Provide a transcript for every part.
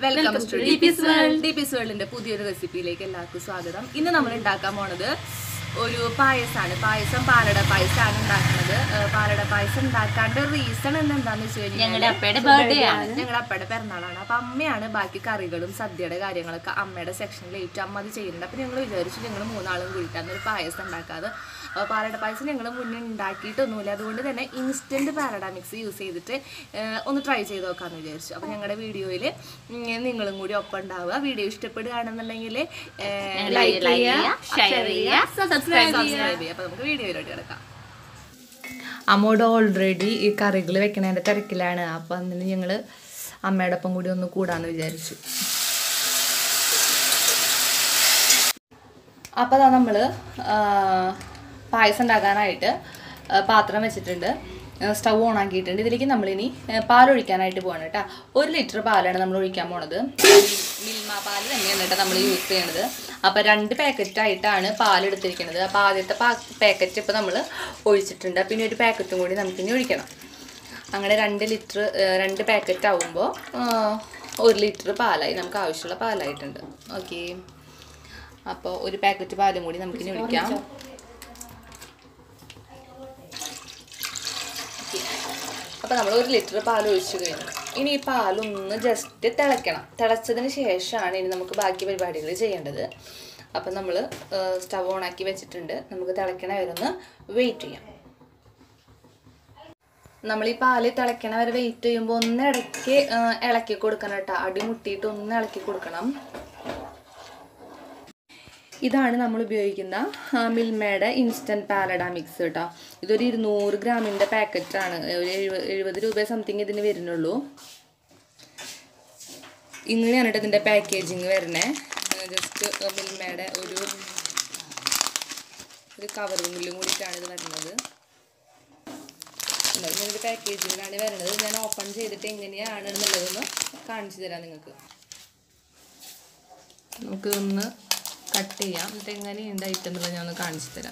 Welcome to the peace world the peace വേൾഡിന്റെ പുതിയൊരു റെസിപ്പിയിലേക്ക് എല്ലാവർക്കും സ്വാഗതം ഇന്ന് നമ്മൾ ഉണ്ടാക്കാൻ പോണത് ഒരു പായസമാണ് പായസം പാലട പായസമാണ് ഉണ്ടാക്കുന്നത് ഏഹ് പാലട പായസം ഉണ്ടാക്കാൻ്റെ റീസൺ എന്ന് എന്താന്ന് വെച്ച് കഴിഞ്ഞാൽ ഞങ്ങളുടെ അപ്പയുടെ ബർത്ത്ഡേ ആണ് ഞങ്ങളുടെ അപ്പയുടെ പിറന്നാളാണ് അപ്പൊ അമ്മയാണ് ബാക്കി കറികളും സദ്യയുടെ കാര്യങ്ങളൊക്കെ അമ്മയുടെ സെക്ഷനിൽ ഏറ്റവും അമ്മ അത് ചെയ്യുന്നുണ്ട് അപ്പൊ ഞങ്ങൾ വിചാരിച്ചു ഞങ്ങൾ മൂന്നാളും കൂടിയിട്ടാണ് ഒരു പായസം ഉണ്ടാക്കാതെ അപ്പൊ പാലട പായസം ഞങ്ങൾ മുന്നേ ഉണ്ടാക്കിയിട്ടൊന്നുമില്ല അതുകൊണ്ട് തന്നെ ഇൻസ്റ്റന്റ് പാലട മിക്സ് യൂസ് ചെയ്തിട്ട് ഏഹ് ഒന്ന് ട്രൈ ചെയ്ത് നോക്കാമെന്ന് വിചാരിച്ചു അപ്പൊ ഞങ്ങളുടെ വീഡിയോയിൽ നിങ്ങളും കൂടി ഒപ്പം ഉണ്ടാവുക വീഡിയോ ഇഷ്ടപ്പെടുകയാണെന്നുണ്ടെങ്കിൽ ലൈക്ക് ചെയ്യുക ഷെയർ ചെയ്യുക സബ്സ്ക്രൈബ് സബ്സ്ക്രൈബ് ചെയ്യുക അപ്പൊ നമുക്ക് വീഡിയോയിലോട്ട് കിടക്കാം അമ്മോട് ഓൾറെഡി ഈ കറികൾ വെക്കണതിൻ്റെ തിരക്കിലാണ് അപ്പം അതിന് ഞങ്ങൾ അമ്മയുടെ ഒപ്പം കൂടി ഒന്ന് കൂടാന്ന് വിചാരിച്ചു അപ്പോൾ അതാ നമ്മൾ പായസം ഉണ്ടാക്കാനായിട്ട് ആ, പാത്രം വെച്ചിട്ടുണ്ട് സ്റ്റൗ ഓൺ ആക്കിയിട്ടുണ്ട് ഇതിലേക്ക് നമ്മളിനി ആ, പാലൊഴിക്കാനായിട്ട് പോവാണ് കേട്ടോ ഒരു ലിറ്റർ പാലാണ് നമ്മൾ ഒഴിക്കാൻ പോണത് മിൽമ പാൽ തന്നെയാണ് കേട്ടോ നമ്മൾ യൂസ് ചെയ്യണത് അപ്പോൾ രണ്ട് പാക്കറ്റ് ആയിട്ടാണ് പാൽ എടുത്തിരിക്കുന്നത് അപ്പോൾ ആദ്യത്തെ പാക്കറ്റ് ഇപ്പോൾ നമ്മൾ ഒഴിച്ചിട്ടുണ്ട് പിന്നെ ഒരു പാക്കറ്റും കൂടി നമുക്കിനി ഒഴിക്കണം അങ്ങനെ രണ്ട് ലിറ്റർ രണ്ട് പാക്കറ്റ് ആവുമ്പോൾ ഒരു ലിറ്റർ പാലായി നമുക്ക് ആവശ്യമുള്ള പാലായിട്ടുണ്ട് ഓക്കെ അപ്പോൾ ഒരു പാക്കറ്റ് പാലും കൂടി നമുക്കിനി ഒഴിക്കാം അപ്പോൾ നമ്മൾ ഒരു ലിറ്റർ പാൽ ഒഴിച്ചു കഴിഞ്ഞു ഇനി ഈ പാലൊന്ന് ജസ്റ്റ് തിളയ്ക്കണം തിളച്ചതിന് ശേഷമാണ് ഇനി നമുക്ക് ബാക്കി പരിപാടികൾ ചെയ്യേണ്ടത് അപ്പം നമ്മൾ സ്റ്റവ് ഓൺ ആക്കി വെച്ചിട്ടുണ്ട് നമുക്ക് തിളയ്ക്കണ വരെ ഒന്ന് വെയിറ്റ് ചെയ്യാം നമ്മൾ ഈ പാല് തിളയ്ക്കണ വരെ വെയിറ്റ് ചെയ്യുമ്പോൾ ഒന്ന് ഇടയ്ക്ക് ആ, ഇളക്കി കൊടുക്കണം കേട്ടോ അടി മുട്ടിയിട്ട് ഒന്ന് ഇളക്കി കൊടുക്കണം ഇതാണ് നമ്മൾ ഉപയോഗിക്കുന്ന ആ, മിൽമയുടെ ഇൻസ്റ്റൻറ്റ് പാലഡ മിക്സ് കേട്ടോ ഇതൊരു ഇരുന്നൂറ് ഗ്രാമിൻ്റെ പാക്കറ്റാണ് ഒരു എഴുപത് എഴുപത് രൂപ സംതിങ് ഇതിന് വരുന്നുള്ളൂ ഇങ്ങനെയാണ് കേട്ടോ ഇതിൻ്റെ പാക്കേജിങ് വരണേ ജസ്റ്റ് മിൽമയുടെ ഒരു ഒരു കവറിങ്ങിലും കൂടിയിട്ടാണ് ഇത് വരുന്നത് ഉണ്ടോ? ഇങ്ങനൊരു പാക്കേജിങ്ങിലാണ് വരുന്നത് ഞാൻ ഓപ്പൺ ചെയ്തിട്ട് എങ്ങനെയാണ് എന്നുള്ളതൊന്ന് കാണിച്ചു തരാം നിങ്ങൾക്ക് നമുക്കിതൊന്ന് കട്ട് ചെയ്യാം എന്നിട്ട് എങ്ങനെയുണ്ട് ഐറ്റം എന്നുള്ളത് ഞാൻ ഒന്ന് കാണിച്ചു തരാം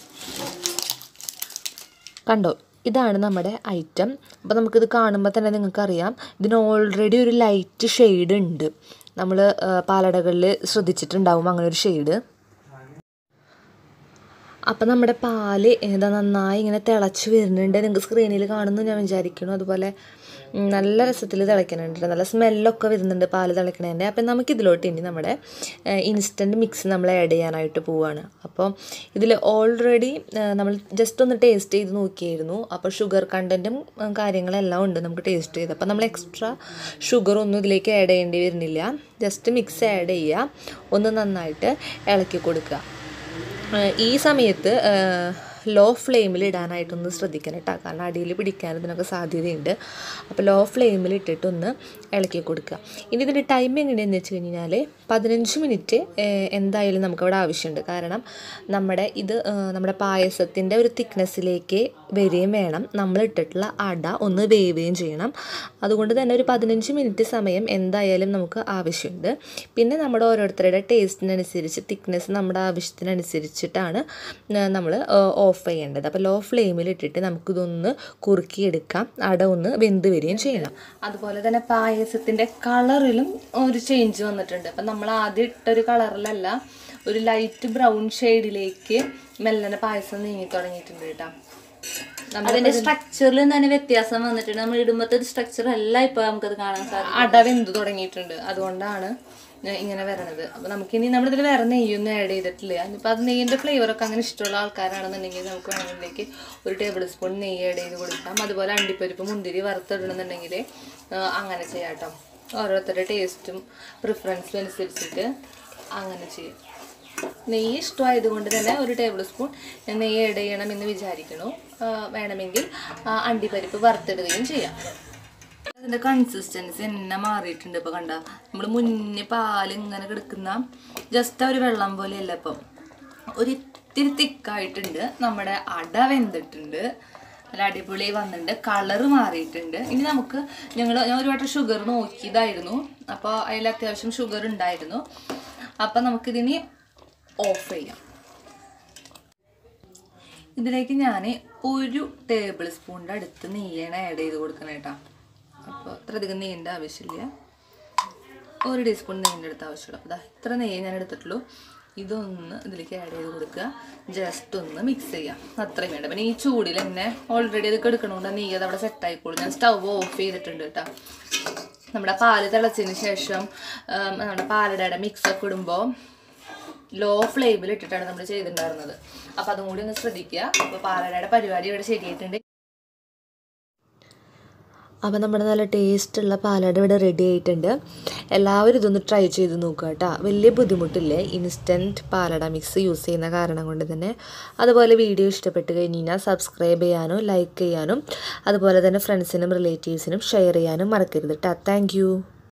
കണ്ടോ ഇതാണ് നമ്മുടെ ഐറ്റം അപ്പോൾ നമുക്കിത് കാണുമ്പോൾ തന്നെ നിങ്ങൾക്കറിയാം ഇതിന് ഓൾറെഡി ഒരു ലൈറ്റ് ഷെയ്ഡ് ഉണ്ട് നമ്മൾ പാലടകളിൽ ശ്രദ്ധിച്ചിട്ടുണ്ടാവും അങ്ങനെ ഒരു ഷെയ്ഡ് അപ്പം നമ്മുടെ പാല് ഏതാ നന്നായി ഇങ്ങനെ തിളച്ച് വരുന്നുണ്ട് നിങ്ങൾക്ക് സ്ക്രീനിൽ കാണുന്നു ഞാൻ വിചാരിക്കുന്നു അതുപോലെ ഉം, നല്ല രസത്തിൽ തിളയ്ക്കുന്നുണ്ട് നല്ല സ്മെല്ലൊക്കെ വരുന്നുണ്ട് പാല് തിളയ്ക്കണതിൻ്റെ അപ്പം നമുക്ക് ഇതിലോട്ട് ഇനി നമ്മുടെ ഇൻസ്റ്റൻറ്റ് മിക്സ് നമ്മൾ ആഡ് ചെയ്യാനായിട്ട് പോവുകയാണ് അപ്പോൾ ഇതിൽ ഓൾറെഡി നമ്മൾ ജസ്റ്റ് ഒന്ന് ടേസ്റ്റ് ചെയ്ത് നോക്കിയായിരുന്നു അപ്പോൾ ഷുഗർ കണ്ടൻറ്റും കാര്യങ്ങളെല്ലാം ഉണ്ട് നമുക്ക് ടേസ്റ്റ് ചെയ്ത് അപ്പോൾ നമ്മൾ എക്സ്ട്രാ ഷുഗർ ഒന്നും ഇതിലേക്ക് ആഡ് ചെയ്യേണ്ടി വരുന്നില്ല ജസ്റ്റ് മിക്സ് ആഡ് ചെയ്യുക ഒന്ന് നന്നായിട്ട് ഇളക്കി കൊടുക്കുക ഏഹ് ഈ സമയത്ത് ലോ ഫ്ലെയിമിൽ ഇടാനായിട്ടൊന്ന് ശ്രദ്ധിക്കണം കേട്ടോ കാരണം അടിയിൽ പിടിക്കാൻ ഇതിനൊക്കെ സാധ്യതയുണ്ട് അപ്പോൾ ലോ ഫ്ലെയിമിൽ ഇട്ടിട്ടൊന്ന് ഇളക്കി കൊടുക്കുക ഇനി ഇതിൻ്റെ ടൈം എങ്ങനെയാണെന്ന് വെച്ച് കഴിഞ്ഞാൽ പതിനഞ്ച് മിനിറ്റ് എന്തായാലും നമുക്കവിടെ ആവശ്യമുണ്ട് കാരണം നമ്മുടെ ഇത് ഏഹ് നമ്മുടെ പായസത്തിൻ്റെ ഒരു തിക്നെസ്സിലേക്ക് വരികയും വേണം നമ്മൾ ഇട്ടിട്ടുള്ള അട ഒന്ന് വേവുകയും ചെയ്യണം അതുകൊണ്ട് തന്നെ ഒരു പതിനഞ്ച് മിനിറ്റ് സമയം എന്തായാലും നമുക്ക് ആവശ്യമുണ്ട് പിന്നെ നമ്മുടെ ഓരോരുത്തരുടെ ടേസ്റ്റിനനുസരിച്ച് തിക്നെസ് നമ്മുടെ ആവശ്യത്തിനനുസരിച്ചിട്ടാണ് നമ്മൾ ഓഫ് ചെയ്യേണ്ടത് അപ്പോൾ ലോ ഫ്ലെയിമിൽ ഇട്ടിട്ട് നമുക്കിതൊന്ന് കുറുക്കിയെടുക്കാം അട ഒന്ന് വെന്ത് വരികയും ചെയ്യണം അതുപോലെ തന്നെ പായസത്തിൻ്റെ കളറിലും ഒരു ചേഞ്ച് വന്നിട്ടുണ്ട് അപ്പം നമ്മൾ ആദ്യം ഇട്ടൊരു കളറിലല്ല ഒരു ലൈറ്റ് ബ്രൗൺ ഷെയ്ഡിലേക്ക് മെല്ലനെ പായസം നീങ്ങി തുടങ്ങിയിട്ടുണ്ട് കേട്ടോ അതിന്റെ സ്ട്രക്ചറിൽ തന്നെ വ്യത്യാസം വന്നിട്ടുണ്ട് നമ്മൾ ഇടുമ്പത്തെ സ്ട്രക്ചർ അല്ല ഇപ്പൊ നമുക്കത് കാണാൻ സാധിക്കും അട വെന്ത് തുടങ്ങിയിട്ടുണ്ട് അതുകൊണ്ടാണ് ഞാൻ ഇങ്ങനെ വരണത് അപ്പൊ നമുക്കിനി നമ്മളിതിൽ വേറെ നെയ്യൊന്നും ആഡ് ചെയ്തിട്ടില്ല ഇനിയിപ്പോൾ അത് നെയ്യിൻ്റെ ഫ്ലേവറൊക്കെ അങ്ങനെ ഇഷ്ടമുള്ള ആൾക്കാരാണെന്നുണ്ടെങ്കിൽ നമുക്ക് വേണമെങ്കിലേക്ക് ഒരു ടേബിൾ സ്പൂൺ നെയ്യ് ആഡ് ചെയ്ത് കൊടുക്കാം അതുപോലെ അണ്ടിപ്പരിപ്പ് മുന്തിരി വറുത്തിടണമെന്നുണ്ടെങ്കിൽ അങ്ങനെ ചെയ്യാം കേട്ടോ ഓരോരുത്തരുടെ ടേസ്റ്റും പ്രിഫറൻസും അനുസരിച്ചിട്ട് അങ്ങനെ ചെയ്യും നെയ്യ് ഇഷ്ടമായതുകൊണ്ട് തന്നെ ഒരു ടേബിൾ സ്പൂൺ നെയ്യ് ആഡ് ചെയ്യണമെന്ന് വിചാരിക്കണു ആ, വേണമെങ്കിൽ ആ, അണ്ടിപ്പരിപ്പ് വറുത്തിടുകയും ചെയ്യാം അതിന്റെ കൺസിസ്റ്റൻസി എന്നെ മാറിയിട്ടുണ്ട് ഇപ്പൊ കണ്ട നമ്മൾ മുന്നേ പാല് ഇങ്ങനെ കിടക്കുന്ന ജസ്റ്റ് ഒരു വെള്ളം പോലെയല്ല ഇപ്പം ഒരു ഇത്തിരി തിക്കായിട്ടുണ്ട് നമ്മുടെ അട വെന്തിട്ടുണ്ട് നല്ല അടിപൊളി വന്നിട്ടുണ്ട് കളറ് മാറിയിട്ടുണ്ട് ഇനി നമുക്ക് ഞങ്ങൾ ഞാൻ ഒരു വട്ടം ഷുഗർ നോക്കിയതായിരുന്നു അപ്പോൾ അതിൽ അത്യാവശ്യം ഷുഗർ ഉണ്ടായിരുന്നു അപ്പം നമുക്കിതിനി ഓഫ് ചെയ്യാം ഇതിലേക്ക് ഞാൻ ഒരു ടേബിൾ സ്പൂണിൻ്റെ അടുത്ത് നെയ്യാണ് ആഡ് ചെയ്ത് കൊടുക്കണം കേട്ടോ അപ്പോൾ അത്ര അധികം നെയ്യേണ്ട ആവശ്യമില്ല ഒരു ടീസ്പൂൺ നെയ്യിൻ്റെ അടുത്ത് ആവശ്യമുള്ളൂ അപ്പോൾ ദാ ഇത്ര നെയ്യ് ഞാൻ എടുത്തിട്ടുള്ളൂ ഇതൊന്ന് ഇതിലേക്ക് ആഡ് ചെയ്ത് കൊടുക്കുക ജസ്റ്റ് ഒന്ന് മിക്സ് ചെയ്യാം അത്രയും വേണ്ട പിന്നെ ഈ ചൂടിൽ തന്നെ ഓൾറെഡി ഇതൊക്കെ എടുക്കണോണ്ട് നെയ്യ് അത് അവിടെ സെറ്റ് ആയിക്കോളും ഞാൻ സ്റ്റവ് ഓഫ് ചെയ്തിട്ടുണ്ട് കേട്ടോ നമ്മുടെ പാല് തിളച്ചതിന് ശേഷം ഉം, നമ്മുടെ പാലടയുടെ മിക്സൊക്കെ ഇടുമ്പോൾ ലോ ഫ്ലെയിമിൽ ഇട്ടിട്ടാണ് നമ്മൾ ചെയ്തിട്ടുണ്ടായിരുന്നത് അപ്പോൾ അതും കൂടി ഒന്ന് ശ്രദ്ധിക്കുക അപ്പോൾ പാലടയുടെ പരിപാടി ഇവിടെ ശരിയായിട്ടുണ്ട് അപ്പോൾ നമ്മുടെ നല്ല ടേസ്റ്റുള്ള പാലട ഇവിടെ റെഡി ആയിട്ടുണ്ട് എല്ലാവരും ഇതൊന്ന് ട്രൈ ചെയ്ത് നോക്കുക കേട്ടോ വലിയ ബുദ്ധിമുട്ടില്ലേ ഇൻസ്റ്റൻറ്റ് പാലട മിക്സ് യൂസ് ചെയ്യുന്ന കാരണം കൊണ്ട് തന്നെ അതുപോലെ വീഡിയോ ഇഷ്ടപ്പെട്ട് കഴിഞ്ഞാൽ സബ്സ്ക്രൈബ് ചെയ്യാനും ലൈക്ക് ചെയ്യാനും അതുപോലെ തന്നെ ഫ്രണ്ട്സിനും റിലേറ്റീവ്സിനും ഷെയർ ചെയ്യാനും മറക്കരുത് കേട്ടോ താങ്ക്